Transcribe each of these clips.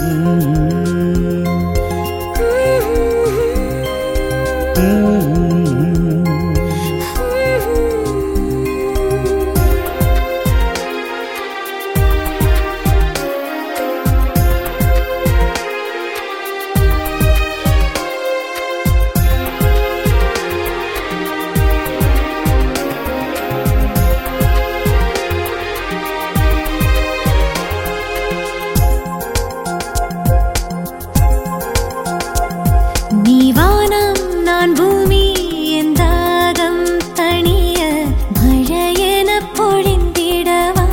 நீ வானம் நான் பூமி என் தாகம் தணிய மழையென பொழிந்திடவா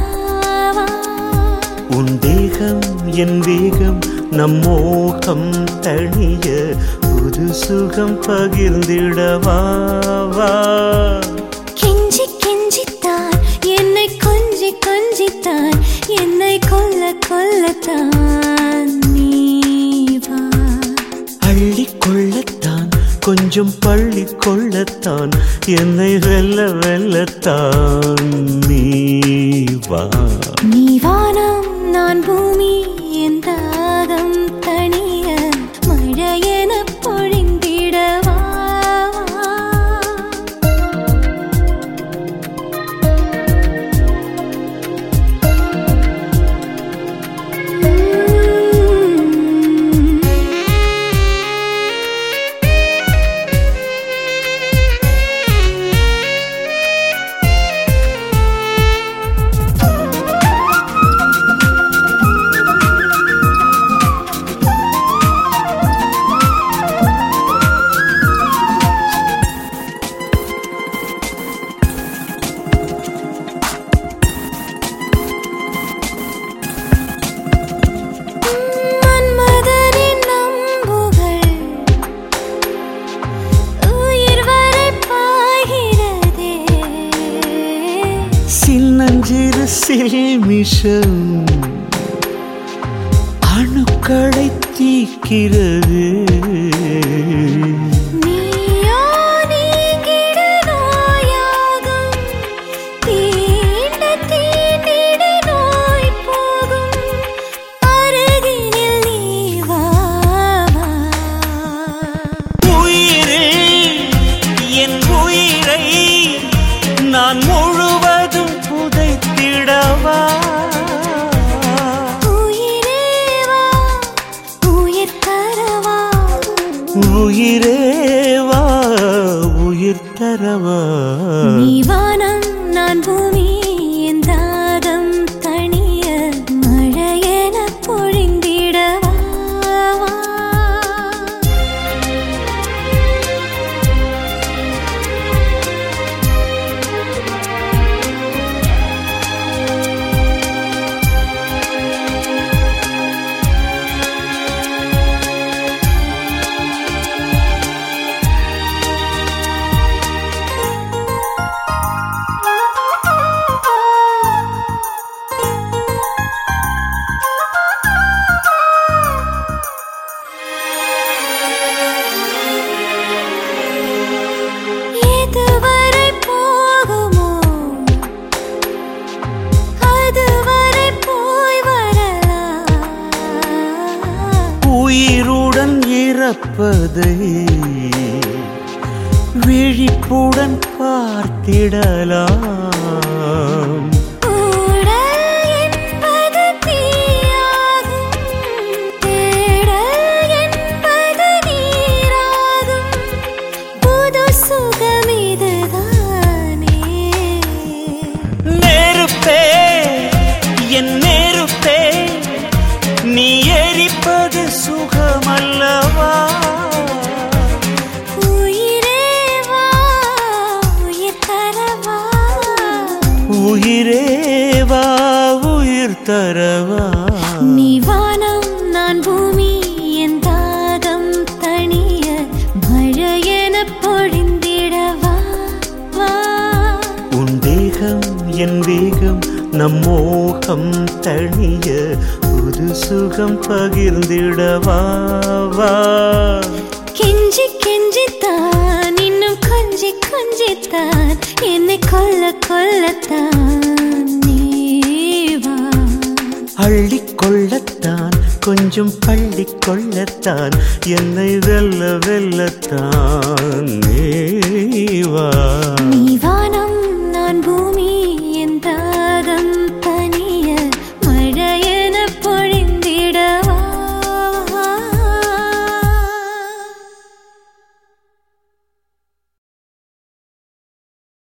உன் தேகம் என் வேகம் நம் மோகம் தணிய புது சுகம் பகிர்ந்திடவா வா. கெஞ்சி கெஞ்சித்தான் என்னை கொஞ்சி கொஞ்சித்தான் என்னை கொல்ல கொல்லத்தான் நீ வா அள்ளி கொள்ளத்தான் கொஞ்சம் பள்ளி கொள்ளத்தான் என்னை வெல்ல வெல்லத்தான் நீ வா நீ வானம் நான் பூமி என் தாகம் தணிய மழையென பொழிந்திடவா மன்மதனின் நம்புகள் உயிர் வரை பாய்கிறதே சின்னஞ்சிறு சில்மிஷம் அணுக்களை தீக்கிறது நீயோ நீங்கிட நோயாகும் தீண்ட தீண்டிட நோய் போகும் அருகினில் நீ வா வா. உயிரில் என் உயிரை நான் முழுவதும் புதைத்திடவா உயிரே வா உயிர் தரவா உயிரே வா உயிர் தரவா நீ வானம் நான் பூமி என் தாகம் தணிய மழையென பொழிந்திடவா வா. எதுவரை போகுமோ அதுவரை போய் வரலாம் உயிருடன் இறப்பதை விழிப்புடன் பார்த்திடலாம் ஊடல் என்பது தீயாகும் தேடல் என்பது நீராகும் புது சுகம் இதுதானே நெருப்பே என் நெருப்பே நீ எரிப்பது சுகமல்லவா உயிரே வா உயிர் தரவா உயிரே வா உயிர் தரவா நீ வானம் நான் பூமி என் தாகம் தணிய மழையென பொழிந்திடவா வா உன் தேகம் என் வேகம் நம் மோகம் தணிய புது சுகம் பகிர்ந்திடவா வா கெஞ்சி கெஞ்சித்தான் இன்னும் கொஞ்சி கொஞ்சித்தான் என்னை கொல்ல கொல்லத்தான் நீ வா அள்ளி கொள்ளத்தான் கொஞ்சம் பள்ளி கொள்ளத்தான் என்னை வெல்ல வெல்லத்தான்